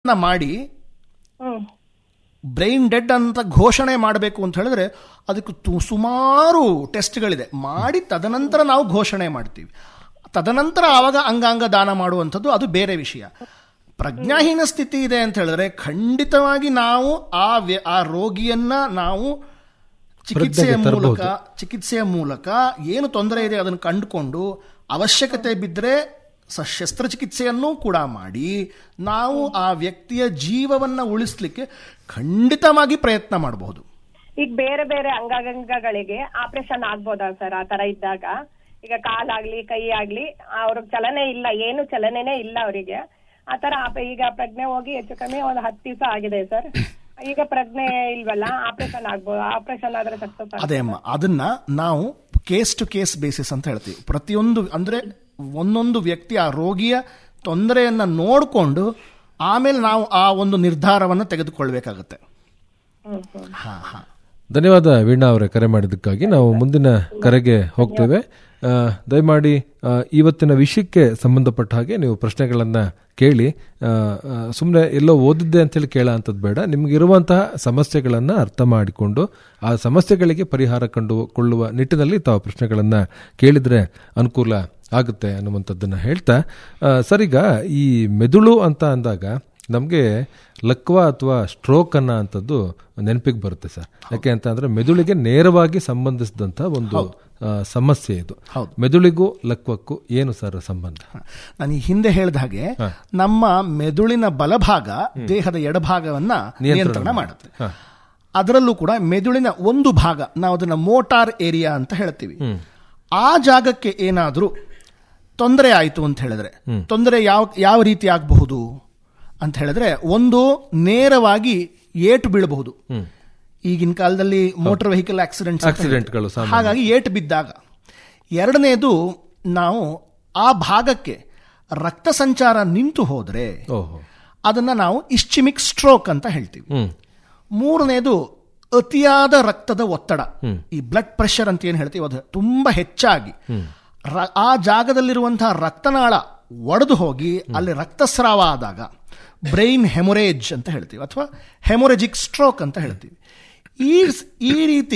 ಪ್ರಯತ್ನ ಮಾಡಿ ಹ್ಮ್ brain dead ಅಂತ ಘೋಷಣೆ ಮಾಡಬೇಕು ಅಂತ ಹೇಳಿದ್ರೆ ಅದಕ್ಕೆ ತು- ಸುಮಾರು ಟೆಸ್ಟ್ಗಳಿದೆ ಮಾಡಿ ತದನಂತರ ನಾವು ಘೋಷಣೆ ಮಾಡ್ತೀವಿ ತದನಂತರ ಆವಾಗ ಅಂಗಾಂಗ ದಾನ ಮಾಡುವಂಥದ್ದು ಅದು ಬೇರೆ ವಿಷಯ ಪ್ರಜ್ಞಾಹೀನ ಸ್ಥಿತಿ ಇದೆ ಅಂತ ಹೇಳಿದ್ರೆ ಖಂಡಿತವಾಗಿ ನಾವು ಆ ವ್ಯ- ಆ ರೋಗಿಯನ್ನ ನಾವು ಚಿಕಿತ್ಸೆಯ ಪ್ರಜ್ಞೆಗೆ ಮೂಲಕ ತರಬಹುದು. ಚಿಕಿತ್ಸೆಯ ಮೂಲಕ ಏನು ತೊಂದರೆ ಇದೆ ಅದನ್ನು ಕಂಡುಕೊಂಡು ಅವಶ್ಯಕತೆ ಬಿದ್ದರೆ ಸ ಶಸ್ತ್ರಚಿಕಿತ್ಸೆಯನ್ನೂ ಕೂಡ ಮಾಡಿ ನಾವು ಆ ವ್ಯಕ್ತಿಯ ಜೀವವನ್ನ ಉಳಿಸ್ಲಿಕ್ಕೆ ಖಂಡಿತವಾಗಿ ಪ್ರಯತ್ನ ಮಾಡಬಹುದು ಈಗ ಬೇರೆ ಬೇರೆ ಅಂಗಾಂಗಗಳಿಗೆ ಆಪರೇಷನ್ ಆಗ್ಬೋದಾ ಸರ್ ಆ ತರ ಇದ್ದಾಗ ಈಗ ಕಾಲಾಗ್ಲಿ ಕೈ ಆಗ್ಲಿ ಅವ್ರಿಗೆ ಚಲನೆ ಇಲ್ಲ ಏನು ಚಲನೆನೇ ಇಲ್ಲ ಅವರಿಗೆ ಆ ತರ ಆಪ- ಈಗ ಪ್ರಜ್ಞೆ ಹೋಗಿ ಹೆಚ್ಚು ಕಮ್ಮಿ ಒಂದು ಹತ್ತು ದಿವಸ ಆಗಿದೆ ಸರ್ ಈಗ ಪ್ರಜ್ಞೆ ಇಲ್ವಲ್ಲ ಆಪರೇಷನ್ ಆಗ್ಬೋದು ಆಪರೇಷನ್ ಆದ್ರೆ ಸಕ್ಸಸ್ ಅದೇ ಅಮ್ಮ ಅದನ್ನ ನಾವು ಕೇಸ್ ಟು ಕೇಸ್ ಬೇಸಿಸ್ ಅಂತ ಹೇಳ್ತೀವಿ ಪ್ರತಿಯೊಂದು ಅಂದ್ರೆ ಒಂದೊಂದು ವ್ಯಕ್ತಿ ಆ ರೋಗಿಯ ತೊಂದರೆಯನ್ನ ನೋಡಿಕೊಂಡು ಆಮೇಲೆ ನಾವು ಆ ಒಂದು ನಿರ್ಧಾರವನ್ನು ತೆಗೆದುಕೊಳ್ಬೇಕಾಗತ್ತೆ ಹಾ ಹಾ ಧನ್ಯವಾದ ವೀಣಾ ಅವರೇ ಕರೆ ಮಾಡಿದ್ದಕ್ಕಾಗಿ ನಾವು ಮುಂದಿನ ಕರೆಗೆ ಹೋಗ್ತೇವೆ ಆ, ದಯಮಾಡಿ ಆ, ಇವತ್ತಿನ ವಿಷಯಕ್ಕೆ ಸಂಬಂಧಪಟ್ಟ ಹಾಗೆ ನೀವು ಪ್ರಶ್ನೆಗಳನ್ನ ಕೇಳಿ ಸುಮ್ಮನೆ ಎಲ್ಲೋ ಓದಿದ್ದೆ ಅಂತೇಳಿ ಕೇಳ ಅಂಥದ್ದು ಬೇಡ ನಿಮಗಿರುವಂತಹ ಸಮಸ್ಯೆಗಳನ್ನು ಅರ್ಥ ಮಾಡಿಕೊಂಡು ಆ ಸಮಸ್ಯೆಗಳಿಗೆ ಪರಿಹಾರ ಕಂಡುಕೊಳ್ಳುವ ನಿಟ್ಟಿನಲ್ಲಿ ತಾವು ಪ್ರಶ್ನೆಗಳನ್ನ ಕೇಳಿದ್ರೆ ಅನುಕೂಲ ಆಗುತ್ತೆ ಅನ್ನುವಂಥದ್ದನ್ನ ಹೇಳ್ತಾ ಆ, ಸರ್ ಈಗ ಈ ಮೆದುಳು ಅಂತ ಅಂದಾಗ ನಮಗೆ ಲಕ್ವ ಅಥವಾ ಸ್ಟ್ರೋಕ್ ಅನ್ನೋ ಅಂಥದ್ದು ನೆನಪಿಗೆ ಬರುತ್ತೆ ಸರ್ ಯಾಕೆ ಅಂತ ಅಂದ್ರೆ ಮೆದುಳಿಗೆ ನೇರವಾಗಿ ಸಂಬಂಧಿಸಿದಂಥ ಒಂದು ಆ, ಸಮಸ್ಯೆ ಇದು ಹೌದು. ಮೆದುಳಿಗೂ ಲಕ್ವಕ್ಕೂ ಏನು ಸರ್ ಸಂಬಂಧ ನಾನು ಈ ಹಿಂದೆ ಹೇಳಿದ ಹಾಗೆ ನಮ್ಮ ಮೆದುಳಿನ ಬಲಭಾಗ ದೇಹದ ಎಡಭಾಗವನ್ನ ನಿಯಂತ್ರಣ ಮಾಡುತ್ತೆ ಅದರಲ್ಲೂ ಕೂಡ ಮೆದುಳಿನ ಒಂದು ಭಾಗ ನಾವು ಅದನ್ನ ಮೋಟಾರ್ ಏರಿಯಾ ಅಂತ ಹೇಳ್ತೀವಿ ಆ ಜಾಗಕ್ಕೆ ಏನಾದರೂ ತೊಂದರೆ ಆಯಿತು ಅಂತ ಹೇಳಿದ್ರೆ ತೊಂದರೆ ಯಾವ ಯಾವ ರೀತಿ ಆಗಬಹುದು ಅಂತ ಹೇಳಿದ್ರೆ ಒಂದು ನೇರವಾಗಿ ಏಟು ಬೀಳಬಹುದು ಈಗಿನ ಕಾಲದಲ್ಲಿ ಮೋಟಾರ್ ವೆಹಿಕಲ್ ಆಕ್ಸಿಡೆಂಟ್ಸ್ ಆಕ್ಸಿಡೆಂಟ್ಗಳು ಸಾಮಾನ್ಯ. ಹಾಗಾಗಿ ಏಟು ಬಿದ್ದಾಗ ಎರಡನೇದು ನಾವು ಆ ಭಾಗಕ್ಕೆ ರಕ್ತ ಸಂಚಾರ ನಿಂತು ಹೋದ್ರೆ ಓಹೋ ಅದನ್ನ ನಾವು ಇಶ್ಚಿಮಿಕ್ ಸ್ಟ್ರೋಕ್ ಅಂತ ಹೇಳ್ತೀವಿ ಹ್ಮ್ ಮೂರನೇದು ಅತಿಯಾದ ರಕ್ತದ ಒತ್ತಡ ಈ ಬ್ಲಡ್ ಪ್ರೆಷರ್ ಅಂತ ಏನು ಹೇಳ್ತೀವಿ ಅದು ತುಂಬಾ ಹೆಚ್ಚಾಗಿ ರ- ಆ ಜಾಗದಲ್ಲಿರುವಂತಹ ರಕ್ತನಾಳ ಒಡೆದು ಹೋಗಿ ಅಲ್ಲಿ ರಕ್ತಸ್ರಾವ ಆದಾಗ ಬ್ರೈನ್ ಹೆಮೊರೇಜ್ ಅಂತ ಹೇಳ್ತೀವಿ ಅಥವಾ ಹೆಮೊರೆಜಿಕ್ ಸ್ಟ್ರೋಕ್ ಅಂತ ಹೇಳ್ತೀವಿ ಈ ಈ ರೀತಿ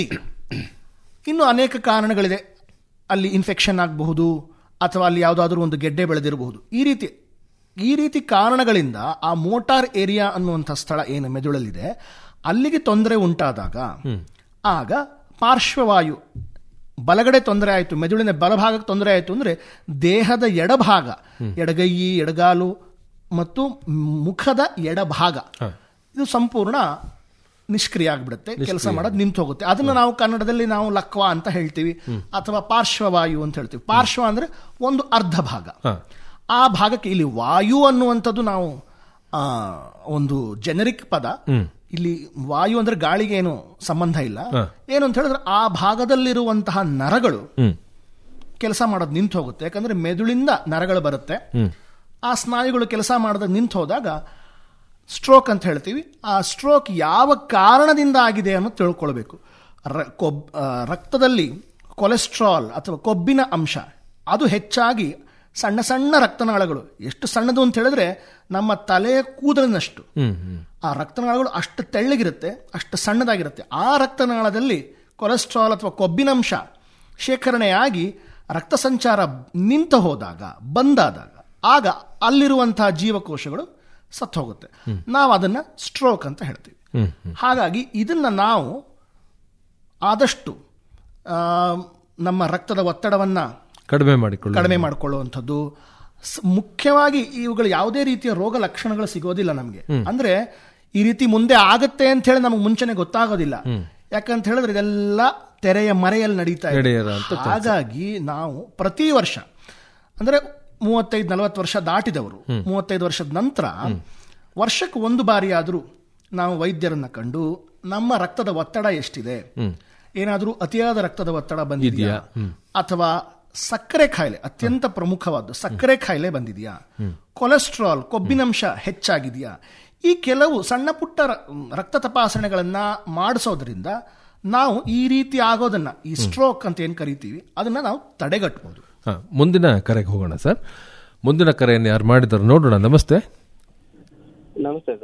ಇನ್ನು ಅನೇಕ ಕಾರಣಗಳಿದೆ ಅಲ್ಲಿ ಇನ್ಫೆಕ್ಷನ್ ಆಗಬಹುದು ಅಥವಾ ಅಲ್ಲಿ ಯಾವುದಾದ್ರೂ ಒಂದು ಗೆಡ್ಡೆ ಬೆಳೆದಿರಬಹುದು ಈ ರೀತಿ ಈ ರೀತಿ ಕಾರಣಗಳಿಂದ ಆ ಮೋಟಾರ್ ಏರಿಯಾ ಅನ್ನುವಂಥ ಸ್ಥಳ ಏನು ಮೆದುಳಲ್ಲಿದೆ ಅಲ್ಲಿಗೆ ತೊಂದರೆ ಉಂಟಾದಾಗ ಆಗ ಪಾರ್ಶ್ವವಾಯು ಬಲಗಡೆ ತೊಂದರೆ ಆಯಿತು ಮೆದುಳಿನ ಬಲಭಾಗಕ್ಕೆ ತೊಂದರೆ ಆಯಿತು ಅಂದರೆ ದೇಹದ ಎಡಭಾಗ ಎಡಗೈ ಎಡಗಾಲು ಮತ್ತು ಮುಖದ ಎಡಭಾಗ ಇದು ಸಂಪೂರ್ಣ ನಿಷ್ಕ್ರಿಯ ಆಗ್ಬಿಡುತ್ತೆ ಕೆಲಸ ಮಾಡೋದು ನಿಂತು ಹೋಗುತ್ತೆ ಅದನ್ನ ನಾವು ಕನ್ನಡದಲ್ಲಿ ನಾವು ಲಕ್ವ ಅಂತ ಹೇಳ್ತೀವಿ ಅಥವಾ ಪಾರ್ಶ್ವವಾಯು ಅಂತ ಹೇಳ್ತೀವಿ ಪಾರ್ಶ್ವ ಅಂದ್ರೆ ಒಂದು ಅರ್ಧ ಭಾಗ ಆ ಭಾಗಕ್ಕೆ ಇಲ್ಲಿ ವಾಯು ಅನ್ನುವಂಥದ್ದು ನಾವು ಆ, ಒಂದು ಜೆನರಿಕ್ ಪದ ಇಲ್ಲಿ ವಾಯು ಅಂದ್ರೆ ಗಾಳಿಗೆ ಏನು ಸಂಬಂಧ ಇಲ್ಲ ಏನು ಅಂತ ಹೇಳಿದ್ರೆ ಆ ಭಾಗದಲ್ಲಿರುವಂತಹ ನರಗಳು ಕೆಲಸ ಮಾಡೋದು ನಿಂತು ಹೋಗುತ್ತೆ ಯಾಕಂದ್ರೆ ಮೆದುಳಿಂದ ನರಗಳು ಬರುತ್ತೆ ಆ ಸ್ನಾಯುಗಳು ಕೆಲಸ ಮಾಡೋದು ನಿಂತು ಹೋದಾಗ ಸ್ಟ್ರೋಕ್ ಅಂತ ಹೇಳ್ತೀವಿ ಆ ಸ್ಟ್ರೋಕ್ ಯಾವ ಕಾರಣದಿಂದ ಆಗಿದೆ ಅನ್ನೋದು ತಿಳ್ಕೊಳ್ಬೇಕು ರ- ಕೊಬ್ ಆ, ರಕ್ತದಲ್ಲಿ ಕೊಲೆಸ್ಟ್ರಾಲ್ ಅಥವಾ ಕೊಬ್ಬಿನ ಅಂಶ ಅದು ಹೆಚ್ಚಾಗಿ ಸಣ್ಣ ಸಣ್ಣ ರಕ್ತನಾಳಗಳು ಎಷ್ಟು ಸಣ್ಣದು ಅಂತ ಹೇಳಿದ್ರೆ ನಮ್ಮ ತಲೆಯ ಕೂದಲಿನಷ್ಟು ಆ ರಕ್ತನಾಳಗಳು ಅಷ್ಟು ತೆಳ್ಳಗಿರುತ್ತೆ ಅಷ್ಟು ಸಣ್ಣದಾಗಿರುತ್ತೆ ಆ ರಕ್ತನಾಳದಲ್ಲಿ ಕೊಲೆಸ್ಟ್ರಾಲ್ ಅಥವಾ ಕೊಬ್ಬಿನಂಶ ಶೇಖರಣೆಯಾಗಿ ರಕ್ತ ಸಂಚಾರ ನಿಂತು ಹೋದಾಗ ಬಂದಾದಾಗ ಆಗ ಅಲ್ಲಿರುವಂತಹ ಜೀವಕೋಶಗಳು ಸತ್ತು ಹೋಗುತ್ತೆ ನಾವು ಅದನ್ನ ಸ್ಟ್ರೋಕ್ ಅಂತ ಹೇಳ್ತೀವಿ ಹಾಗಾಗಿ ಇದನ್ನ ನಾವು ಆದಷ್ಟು ಆ, ನಮ್ಮ ರಕ್ತದ ಒತ್ತಡವನ್ನ ಕಡಿಮೆ ಮಾಡಿಕೊಳ್ಳಿ ಕಡಿಮೆ ಮಾಡಿಕೊಳ್ಳುವಂಥದ್ದು ಸ್- ಮುಖ್ಯವಾಗಿ ಇವುಗಳು ಯಾವುದೇ ರೀತಿಯ ರೋಗ ಲಕ್ಷಣಗಳು ಸಿಗೋದಿಲ್ಲ ನಮಗೆ ಅಂದ್ರೆ ಈ ರೀತಿ ಮುಂದೆ ಆಗತ್ತೆ ಅಂತ ಹೇಳಿ ನಮಗೆ ಮುಂಚೆನೆ ಗೊತ್ತಾಗೋದಿಲ್ಲ ಯಾಕಂತ ಹೇಳಿದ್ರೆ ಇದೆಲ್ಲ ತೆರೆಯ ಮರೆಯಲ್ಲಿ ನಡೀತಾ ಇದೆ ನಡೆಯಲ್ಲ ಅಂತ ಹಾಗಾಗಿ ನಾವು ಪ್ರತಿ ವರ್ಷ ಅಂದ್ರೆ ಮೂವತ್ತೈದು ನಲವತ್ತು ವರ್ಷ ದಾಟಿದವರು ಮೂವತ್ತೈದು ವರ್ಷದ ನಂತರ ವರ್ಷಕ್ಕೆ ಒಂದು ಬಾರಿ ಆದರೂ ನಾವು ವೈದ್ಯರನ್ನ ಕಂಡು ನಮ್ಮ ರಕ್ತದ ಒತ್ತಡ ಎಷ್ಟಿದೆ ಏನಾದರೂ ಅತಿಯಾದ ರಕ್ತದ ಒತ್ತಡ ಬಂದಿದೆಯಾ ಅಥವಾ ಸಕ್ಕರೆ ಕಾಯಿಲೆ ಅತ್ಯಂತ ಪ್ರಮುಖವಾದ್ದು ಸಕ್ಕರೆ ಕಾಯಿಲೆ ಬಂದಿದೆಯಾ ಕೊಲೆಸ್ಟ್ರಾಲ್ ಕೊಬ್ಬಿನಂಶ ಹೆಚ್ಚಾಗಿದೆಯಾ ಈ ಕೆಲವು ಸಣ್ಣ ಪುಟ್ಟ ರ- ರಕ್ತ ತಪಾಸಣೆಗಳನ್ನ ಮಾಡಿಸೋದ್ರಿಂದ ನಾವು ಈ ರೀತಿ ಆಗೋದನ್ನ ಈ ಸ್ಟ್ರೋಕ್ ಅಂತ ಏನ್ ಕರಿತೀವಿ ಅದನ್ನ ನಾವು ತಡೆಗಟ್ಟಬಹುದು ಹಾ, ಮುಂದಿನ ಕರೆಗೆ ಹೋಗೋಣ ಸರ್ ಮುಂದಿನ ಕರೆಯನ್ನು ಯಾರು ಮಾಡಿದಾರೆ ನೋಡೋಣ ನಮಸ್ತೆ ನಮಸ್ತೆ